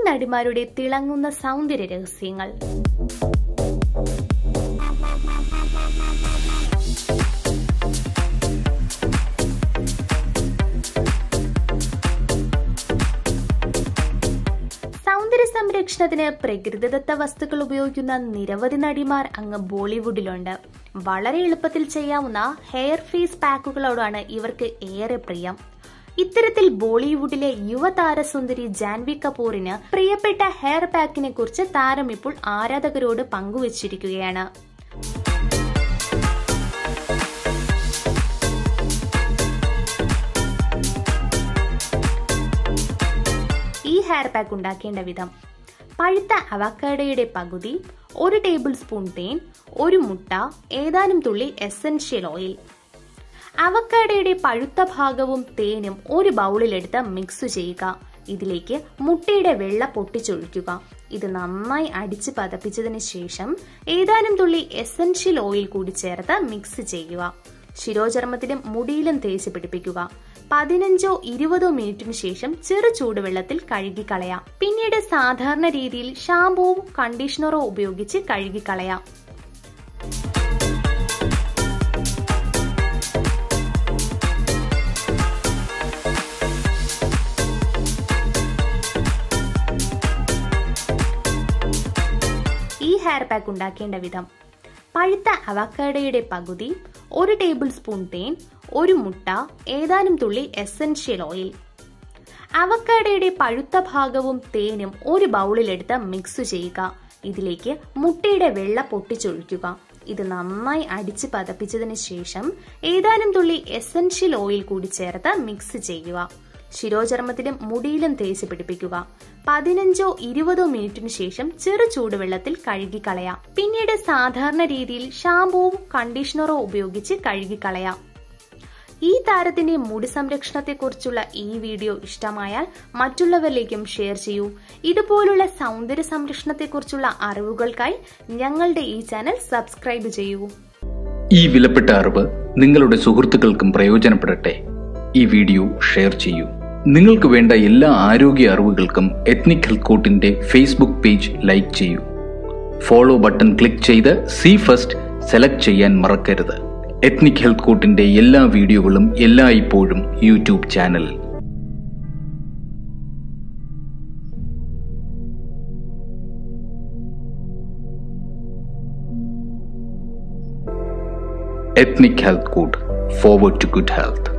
നടിമാരുടെ തിളങ്ങുന്ന സൗന്ദര്യ രഹസ്യങ്ങൾ സൗന്ദര്യ സംരക്ഷണത്തിന് പ്രകൃതിദത്ത വസ്തുക്കൾ ഉപയോഗിക്കുന്ന നിരവധി നടിമാർ അങ്ങ് ബോളിവുഡിലുണ്ട് വളരെ എളുപ്പത്തിൽ ചെയ്യാവുന്ന ഹെയർ ഫേസ് പാക്കുകളോടാണ് ഇവർക്ക് ഏറെ പ്രിയം ഇത്തരത്തിൽ ബോളിവുഡിലെ യുവതാരസുന്ദരി ജാൻവി കപൂറിന് പ്രിയപ്പെട്ട ഹെയർ പാക്കിനെ കുറിച്ച് താരം ഇപ്പോൾ ആരാധകരോട് പങ്കുവച്ചിരിക്കുകയാണ് ഈ ഹെയർ പാക്ക് ഉണ്ടാക്കേണ്ട വിധം പഴുത്ത അവക്കാഡോയുടെ പകുതി ഒരു ടേബിൾ സ്പൂൺ തേൻ ഒരു മുട്ട ഏതാനും തുള്ളി എസൻഷ്യൽ ഓയിൽ അവക്കാഡോയുടെ പഴുത്ത ഭാഗവും തേനും ഒരു ബൗളിലെടുത്ത് മിക്സ് ചെയ്യുക ഇതിലേക്ക് മുട്ടയുടെ വെള്ള പൊട്ടിച്ചൊഴിക്കുക ഇത് നന്നായി അടിച്ച് പതപ്പിച്ചതിന് ശേഷം ഏതാനും തുള്ളി എസൻഷ്യൽ ഓയിൽ കൂടി ചേർത്ത് മിക്സ് ചെയ്യുക ശിരോചർമ്മത്തിലും മുടിയിലും തേച്ച് പിടിപ്പിക്കുക പതിനഞ്ചോ ഇരുപതോ മിനിറ്റിന് ശേഷം ചെറു ചൂടുവെള്ളത്തിൽ കഴുകിക്കളയാം പിന്നീട് സാധാരണ രീതിയിൽ ഷാമ്പുവും കണ്ടീഷണറോ ഉപയോഗിച്ച് കഴുകിക്കളയാം ഈ ഹെയർ പാക്ക് ഉണ്ടാക്കേണ്ട വിധം പഴുത്ത അവക്കാഡോയുടെ പകുതി ഒരു ടേബിൾ സ്പൂൺ തേൻ ഒരു മുട്ട ഏതാനും തുള്ളി എസൻഷ്യൽ ഓയിൽ അവക്കാഡോയുടെ പഴുത്ത ഭാഗവും തേനും ഒരു ബൗളിലെടുത്ത് മിക്സ് ചെയ്യുക ഇതിലേക്ക് മുട്ടയുടെ വെള്ള പൊട്ടിച്ചൊഴിക്കുക ഇത് നന്നായി അടിച്ച് പതപ്പിച്ചതിന് ശേഷം ഏതാനും തുള്ളി എസൻഷ്യൽ ഓയിൽ കൂടി ചേർത്ത് മിക്സ് ചെയ്യുക ശിരോചർമ്മത്തിലും മുടിയിലും തേച്ച് പിടിപ്പിക്കുക പതിനഞ്ചോ ഇരുപതോ മിനിറ്റിന് ശേഷം ചെറു ചൂടുവെള്ളത്തിൽ കഴുകിക്കളയാം പിന്നീട് സാധാരണ രീതിയിൽ ഷാമ്പുവും കണ്ടീഷണറോ ഉപയോഗിച്ച് കഴുകിക്കളയാം ഈ താരത്തിന്റെ മുടി സംരക്ഷണത്തെക്കുറിച്ചുള്ള ഈ വീഡിയോ ഇഷ്ടമായാൽ മറ്റുള്ളവരിലേക്കും ഷെയർ ചെയ്യൂ ഇതുപോലുള്ള സൗന്ദര്യ സംരക്ഷണത്തെക്കുറിച്ചുള്ള അറിവുകൾക്കായി ഞങ്ങളുടെ ഈ ചാനൽ സബ്സ്ക്രൈബ് ചെയ്യൂ ഈ വിലപ്പെട്ട അറിവ് നിങ്ങളുടെ സുഹൃത്തുക്കൾക്കും പ്രയോജനപ്പെടട്ടെ ഈ വീഡിയോ ഷെയർ ചെയ്യൂ നിങ്ങൾക്ക് വേണ്ട എല്ലാ ആരോഗ്യ അറിവുകൾക്കും എത്നിക് ഹെൽത്ത് കോട്ടിന്റെ ഫേസ്ബുക്ക് പേജ് ലൈക്ക് ചെയ്യൂ ഫോളോ ബട്ടൺ ക്ലിക്ക് ചെയ്ത് സി ഫസ്റ്റ് സെലക്ട് ചെയ്യാൻ മറക്കരുത് എത്നിക് ഹെൽത്ത് കോട്ടിന്റെ എല്ലാ വീഡിയോകളും എല്ലായ്പ്പോഴും യൂട്യൂബ് ചാനലിൽ Ethnic Health Code Forward to Good Health.